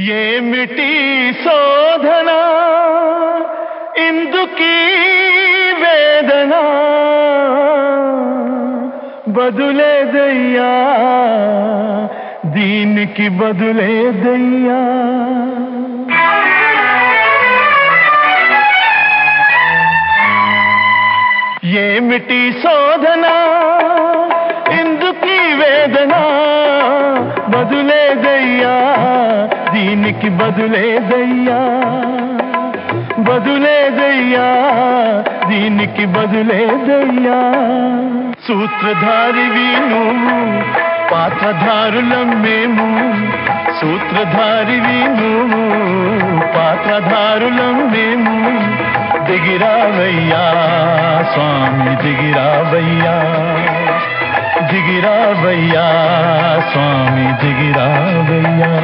ఏమిటి శోధన ఇందుకీ వేదన బదులేదయ్యా దీనికి బదులేదయ్యా ఏమిటి శోధన ఎందుకీ వేదన బదులేదయ్యా దీనికి బదులేదయ్యా బదులేదయ్యా దీనికి బదులేదయ్యా సూత్రధారివి నువ్వు పాత్రధారులం మేము సూత్రధారివి నువ్వు పాత్రధారులం మేము దిగిరావయ్యా స్వామి దిగిరావయ్యా దిగిరావయ్యా స్వామి దిగిరావయ్యా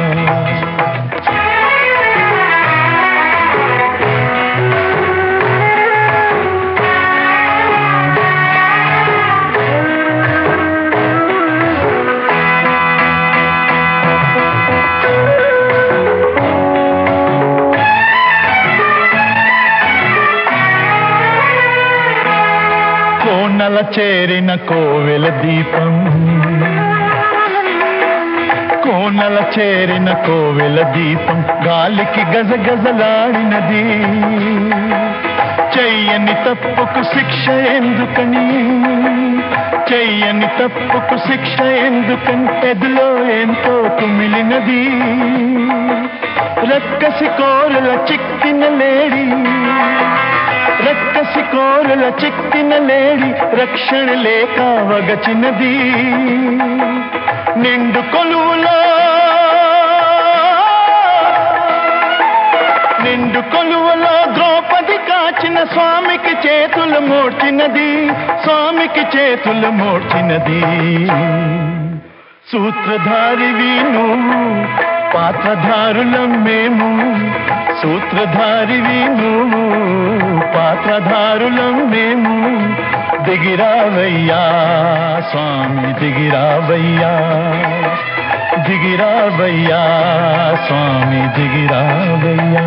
కోనల చేరిన కోవెల దీపం కోనల చేరిన కోవెల దీపం గాలికి గజగజలాడినది చెయ్యని తప్పుకు శిక్ష ఎందుకని చెయ్యని తప్పుకు శిక్ష ఎందుకని ఎదులో ఎంతో కుమిలినది రక్కసి కోరల చిక్కిన లేడి రక్కసి కోరల చిక్కిన లేడి రక్షణ లేక వగచినది నిండు కొలువులో నిండు కొలువులో ద్రౌపది కాచిన స్వామికి చేతులు మోడ్చినది స్వామికి చేతులు మోడ్చినది సూత్రధారివి నువ్వు పాత్రధారులం మేము సూత్రధారివి నువ్వు పాత్రధారులం మేము దిగిరావయ్యా స్వామి దిగిరావయ్యా దిగిరావయ్యా స్వామి దిగిరావయ్యా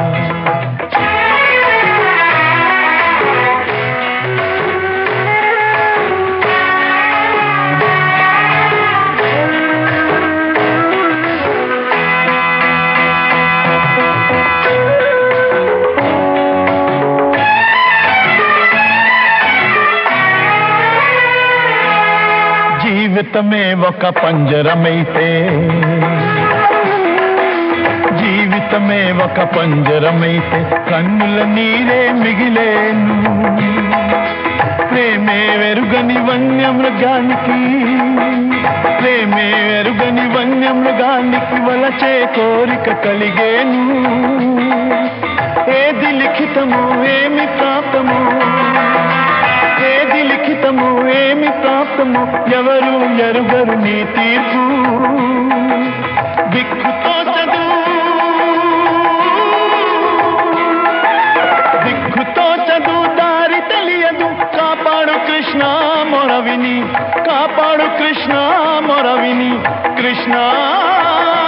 జీవితమే ఒక పంజరమైతే జీవితమే ఒక పంజరమైతే కన్నుల నీరే మిగిలేను ప్రేమే వెరుగని వన్యమృగానికి ప్రేమే వెరుగని వన్యమృగానికి వలచే కోరిక కలిగేను ఏది లిఖితము ఏమి ప్రాప్తము ఏది లిఖితము ఏమి ప్రాప్తము ఎవరు ఎరుగరు నీ తీర్పు దిక్కుతో చదువు దిక్కుతో చదువు దారి తెలియదు కాపాడు కృష్ణ మొరవిని కాపాడు కృష్ణ మొరవిని కృష్ణ